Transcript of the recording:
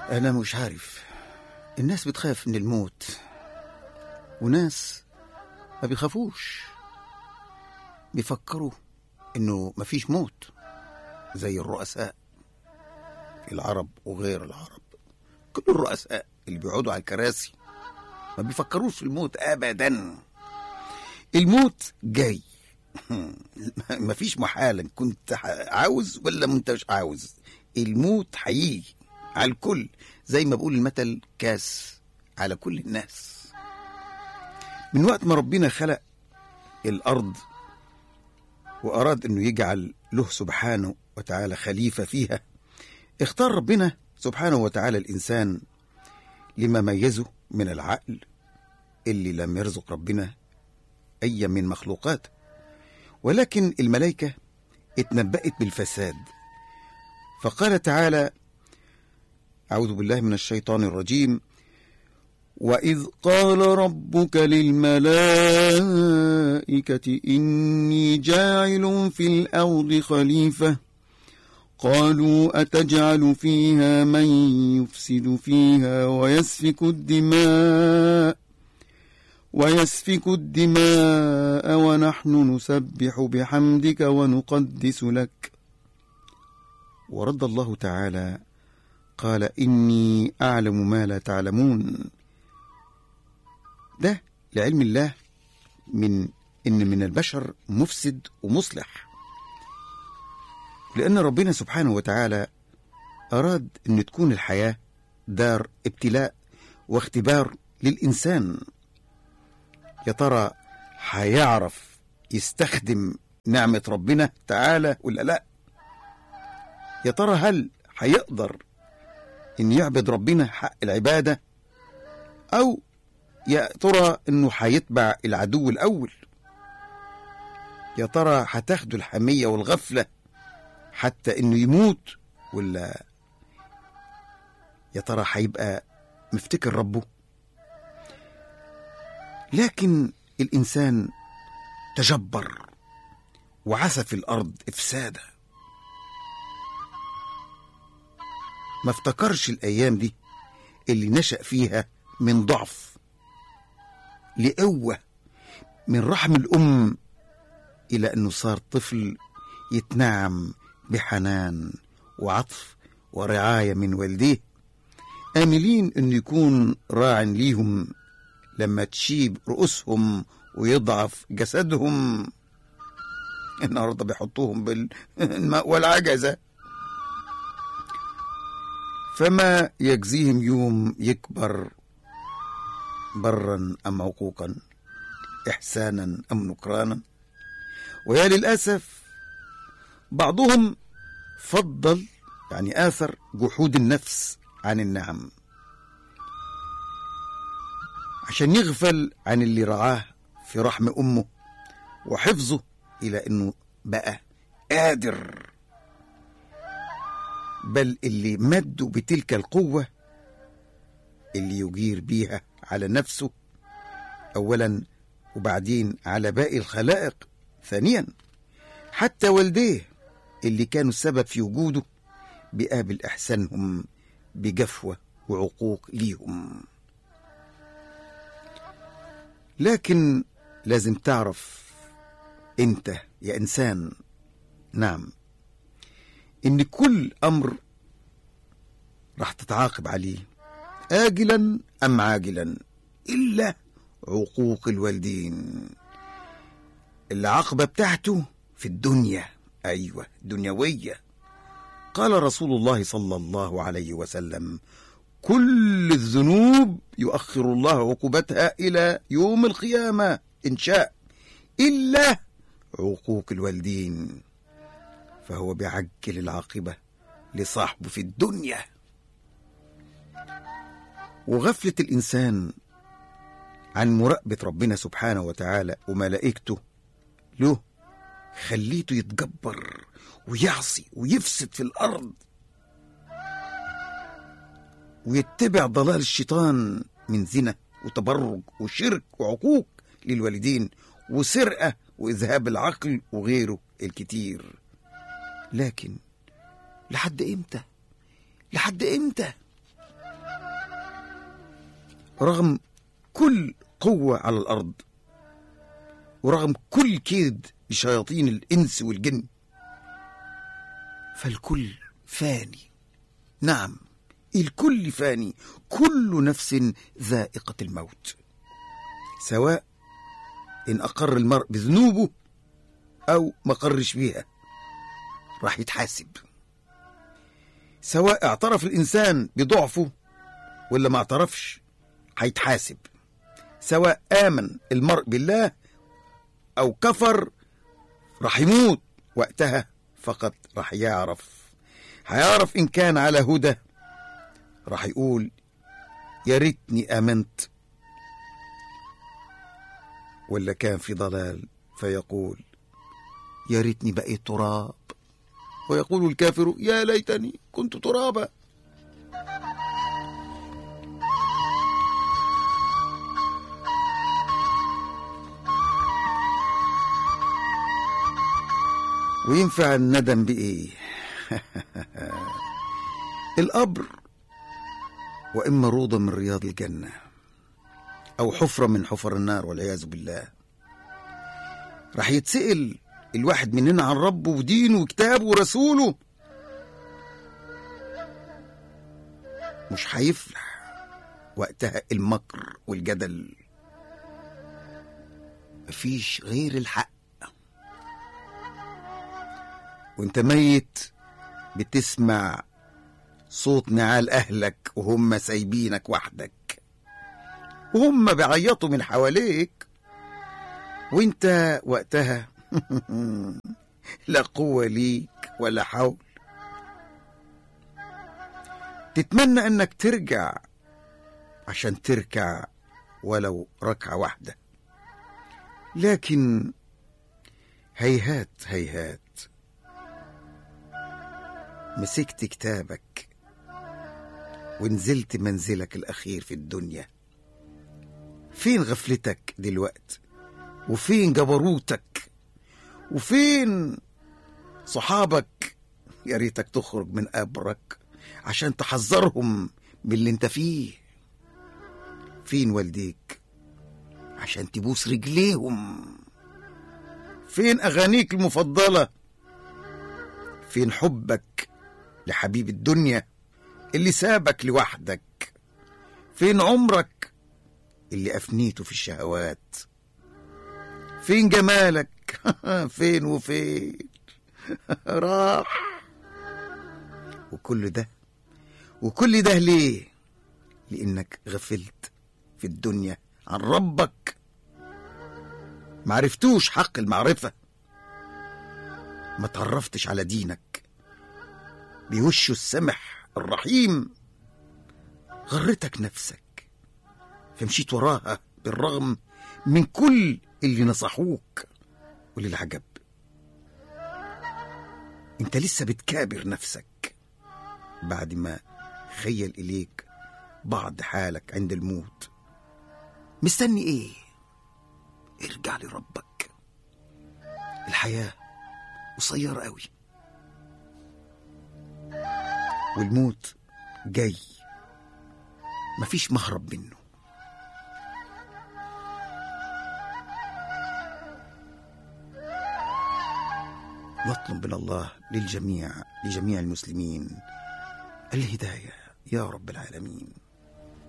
أنا مش عارف الناس بتخاف من الموت وناس ما بيخافوش بيفكروا إنه مفيش موت زي الرؤساء العرب وغير العرب كل الرؤساء اللي بيقعدوا على الكراسي ما بيفكروش في الموت أبدا الموت جاي مفيش محالة كنت عاوز ولا ما انتش عاوز الموت هيجي على الكل زي ما بقول المثل كاس على كل الناس من وقت ما ربنا خلق الأرض وأراد أنه يجعل له سبحانه وتعالى خليفة فيها اختار ربنا سبحانه وتعالى الإنسان لما ميزه من العقل اللي لم يرزق ربنا أي من مخلوقاته ولكن الملائكة اتنبأت بالفساد فقال تعالى أعوذ بالله من الشيطان الرجيم وإذ قال ربك للملائكة إني جاعل في الأرض خليفة قالوا أتجعل فيها من يفسد فيها ويسفك الدماء ويسفك الدماء ونحن نسبح بحمدك ونقدس لك ورد الله تعالى قال إني أعلم ما لا تعلمون ده لعلم الله من إن من البشر مفسد ومصلح لأن ربنا سبحانه وتعالى أراد أن تكون الحياة دار ابتلاء واختبار للإنسان يا ترى هيعرف يستخدم نعمة ربنا تعالى ولا لا يا ترى هل هيقدر ان يعبد ربنا حق العبادة او يا ترى انه هيتبع العدو الاول يا ترى هتاخده الحمية والغفلة حتى انه يموت ولا يا ترى هيبقى مفتكر ربه لكن الانسان تجبر وعث في الارض افسادا ما افتكرش الايام دي اللي نشا فيها من ضعف لقوه من رحم الام الى انه صار طفل يتنعم بحنان وعطف ورعايه من والديه املين انه يكون راع ليهم لما تشيب رؤوسهم ويضعف جسدهم النهارده بيحطوهم بالماء والعجزه فما يجزيهم يوم يكبر برا ام عقوقا احسانا ام نكرانا ويا للاسف بعضهم فضل يعني اثر جحود النفس عن النعم عشان يغفل عن اللي رعاه في رحم امه وحفظه الى انه بقى قادر بل اللي مده بتلك القوه اللي يجير بيها على نفسه اولا وبعدين على باقي الخلائق ثانيا حتى والديه اللي كانوا السبب في وجوده بقابل احسانهم بجفوه وعقوق ليهم لكن لازم تعرف انت يا انسان نعم ان كل امر راح تتعاقب عليه اجلا ام عاجلا الا عقوق الوالدين العقبه بتاعته في الدنيا ايوه دنيويه قال رسول الله صلى الله عليه وسلم كل الذنوب يؤخر الله عقوبتها الى يوم القيامه ان شاء الا عقوق الوالدين فهو بيعجل العاقبه لصاحبه في الدنيا وغفله الانسان عن مراقبه ربنا سبحانه وتعالى وملائكته له خليته يتجبر ويعصي ويفسد في الارض ويتبع ضلال الشيطان من زنا وتبرج وشرك وعقوق للوالدين وسرقة وإذهاب العقل وغيره الكتير لكن لحد إمتى؟ لحد إمتى؟ رغم كل قوة على الأرض ورغم كل كيد لشياطين الإنس والجن فالكل فاني نعم الكل فاني كل نفس ذائقة الموت سواء إن أقر المرء بذنوبه أو ما قرش بيها راح يتحاسب سواء اعترف الإنسان بضعفه ولا ما اعترفش هيتحاسب سواء آمن المرء بالله أو كفر راح يموت وقتها فقط راح يعرف هيعرف إن كان على هدى راح يقول يا ريتني آمنت ولا كان في ضلال فيقول يا ريتني بقيت تراب ويقول الكافر يا ليتني كنت ترابا وينفع الندم بإيه القبر وإما روضة من رياض الجنة أو حفرة من حفر النار والعياذ بالله راح يتسأل الواحد مننا عن ربه ودينه وكتابه ورسوله مش هيفلح وقتها المكر والجدل مفيش غير الحق وانت ميت بتسمع صوت نعال اهلك وهم سايبينك وحدك وهم بيعيطوا من حواليك وانت وقتها لا قوة ليك ولا حول تتمنى انك ترجع عشان تركع ولو ركعة واحدة لكن هيهات هيهات مسكت كتابك ونزلت منزلك الأخير في الدنيا فين غفلتك دلوقت وفين جبروتك وفين صحابك يا ريتك تخرج من قبرك عشان تحذرهم من اللي انت فيه فين والديك عشان تبوس رجليهم فين أغانيك المفضلة فين حبك لحبيب الدنيا اللي سابك لوحدك فين عمرك اللي أفنيته في الشهوات فين جمالك فين وفين راح وكل ده وكل ده ليه لانك غفلت في الدنيا عن ربك معرفتوش حق المعرفة ما تعرفتش على دينك بوشه السمح الرحيم غرتك نفسك فمشيت وراها بالرغم من كل اللي نصحوك وللعجب انت لسه بتكابر نفسك بعد ما خيل اليك بعض حالك عند الموت مستني ايه ارجع لربك الحياة قصيرة قوي والموت جاي مفيش مهرب منه نطلب من الله للجميع لجميع المسلمين الهداية يا رب العالمين